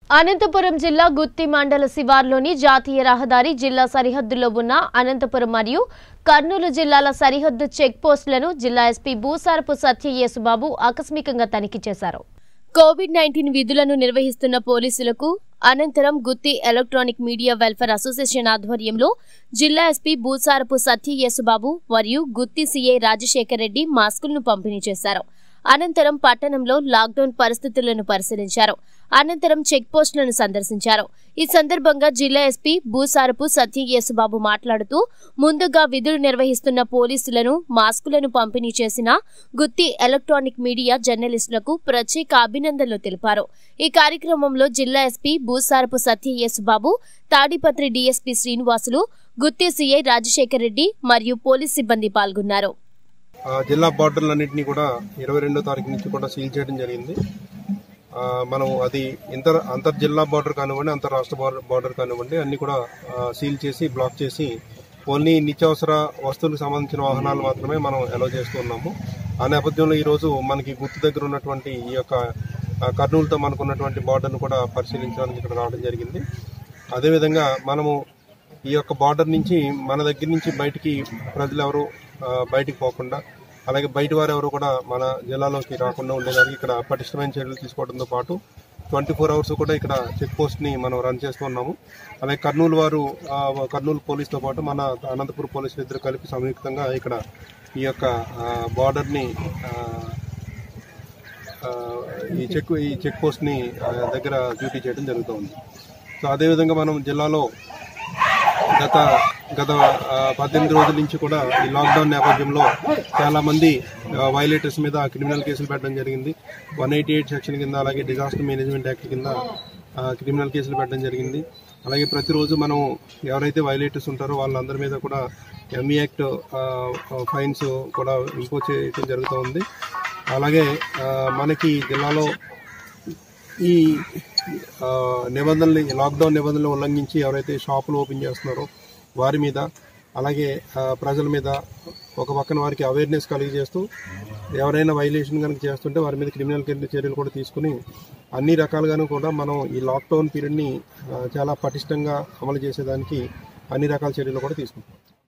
అనంతపురం జిల్లా గుత్తి మండల శివార్లోని జాతీయ రహదారి జిల్లా సరిహద్దులో ఉన్న అనంతపురం మరియు కర్నూలు జిల్లాల సరిహద్దు చెక్ పోస్టులను జిల్లా ఎస్పీ భూసారపు సత్య యేసుబాబు ఆకస్మికంగా తనిఖీ చేశారు కోవిడ్ నైన్టీన్ విధులను నిర్వహిస్తున్న పోలీసులకు అనంతరం Gooty electronic media welfare association ఆధ్వర్యంలో జిల్లా ఎస్పీ భూసారపు సత్య యేసుబాబు మరియు గుత్తి సీఐ రాజశేఖర్ రెడ్డి మాస్కులను పంపిణీ చేశారు అనంతరం పట్టణంలో లాక్డౌన్ పరిస్థితులను పరిశీలించారు అనంతరం చెక్ పోస్టులను సందర్శించారు ఈ సందర్భంగా జిల్లా ఎస్పీ భూసారపు సత్య యేసుబాబు మాట్లాడుతూ ముందుగా విధులు నిర్వహిస్తున్న పోలీసులను మాస్కులను పంపిణీ చేసిన గుత్తి ఎలక్ట్రానిక్ మీడియా జర్నలిస్టులకు ప్రత్యేక అభినందనలు తెలిపారు ఈ కార్యక్రమంలో జిల్లా SP Bhusarapu Satya Yesubabu Tadipatri DSP Srinivasulu Gooty CI Rajasekhar Reddy మరియు పోలీస్ సిబ్బంది పాల్గొన్నారు ఆ, జిల్లా బార్డర్లన్నింటినీ కూడా ఇరవై రెండో తారీఖు నుంచి కూడా సీల్ చేయడం జరిగింది ఆ, మనం అది ఇంటర్ అంతర్ జిల్లా బార్డర్ కానివ్వండి అంతర్ రాష్ట్ర బార్డర్ బార్డర్ కానివ్వండి అన్ని కూడా ఆ, సీల్ చేసి బ్లాక్ చేసి ఓన్లీ నిత్యావసర వస్తువులకు సంబంధించిన వాహనాలు మాత్రమే మనం అలౌ చేస్తూ ఉన్నాము ఆ నేపథ్యంలో ఈరోజు మనకి గుర్తు దగ్గర ఉన్నటువంటి ఈ యొక్క ఆ, కర్నూలుతో మనకు ఉన్నటువంటి బార్డర్ను కూడా పరిశీలించడానికి ఇక్కడ రావడం జరిగింది అదేవిధంగా మనము ఈ యొక్క బార్డర్ నుంచి మన దగ్గర నుంచి బయటికి ప్రజలు ఎవరు ఆ, బయటికి పోకుండా అలాగే బయట వారు ఎవరు కూడా మన జిల్లాలోకి రాకుండా ఉండేదానికి ఇక్కడ పటిష్టమైన చర్యలు తీసుకోవడంతో పాటు ట్వంటీ ఫోర్ అవర్స్ కూడా ఇక్కడ చెక్ పోస్ట్ ని మనం రన్ చేస్తున్నాము అలాగే కర్నూలు వారు ఆ, కర్నూలు పోలీస్తో పాటు మన అనంతపురం పోలీసులు ఇద్దరు కలిపి సంయుక్తంగా ఇక్కడ ఈ యొక్క బార్డర్ ని ఆ, ఆ, ఈ చెక్ ఈ చెక్ పోస్ట్ ని ఆ, దగ్గర డ్యూటీ చేయడం జరుగుతుంది సో అదేవిధంగా మనం జిల్లాలో గత గత ఆ, పద్దెనిమిది రోజుల నుంచి కూడా ఈ లాక్డౌన్ నేపథ్యంలో చాలా మంది వైలేటర్స్ మీద క్రిమినల్ కేసులు పెట్టడం జరిగింది వన్ ఎయిటీ ఎయిట్ సెక్షన్ కింద అలాగే డిజాస్టర్ మేనేజ్మెంట్ యాక్ట్ కింద ఆ, క్రిమినల్ కేసులు పెట్టడం జరిగింది అలాగే ప్రతిరోజు మనం ఎవరైతే వైలేటర్స్ ఉంటారో వాళ్ళందరి మీద కూడా ఎంఈ యాక్ట్ ఫైన్స్ కూడా ఇంపోజ్ చేయడం జరుగుతూ ఉంది అలాగే ఆ, మనకి జిల్లాలో ఈ ఆ, నిబంధనలు లాక్డౌన్ నిబంధనలు ఉల్లంఘించి ఎవరైతే షాపులు ఓపెన్ చేస్తున్నారో వారి మీద అలాగే ఆ, ప్రజల మీద ఒక పక్కన వారికి అవేర్నెస్ కలిగజేస్తూ ఎవరైనా వైలేషన్ కనుక చేస్తుంటే వారి మీద క్రిమినల్ చర్యలు కూడా తీసుకుని అన్ని రకాలుగాను కూడా మనం ఈ లాక్డౌన్ పీరియడ్ని ఆ, చాలా పటిష్టంగా అమలు చేసేదానికి అన్ని రకాల చర్యలు కూడా తీసుకుంటాం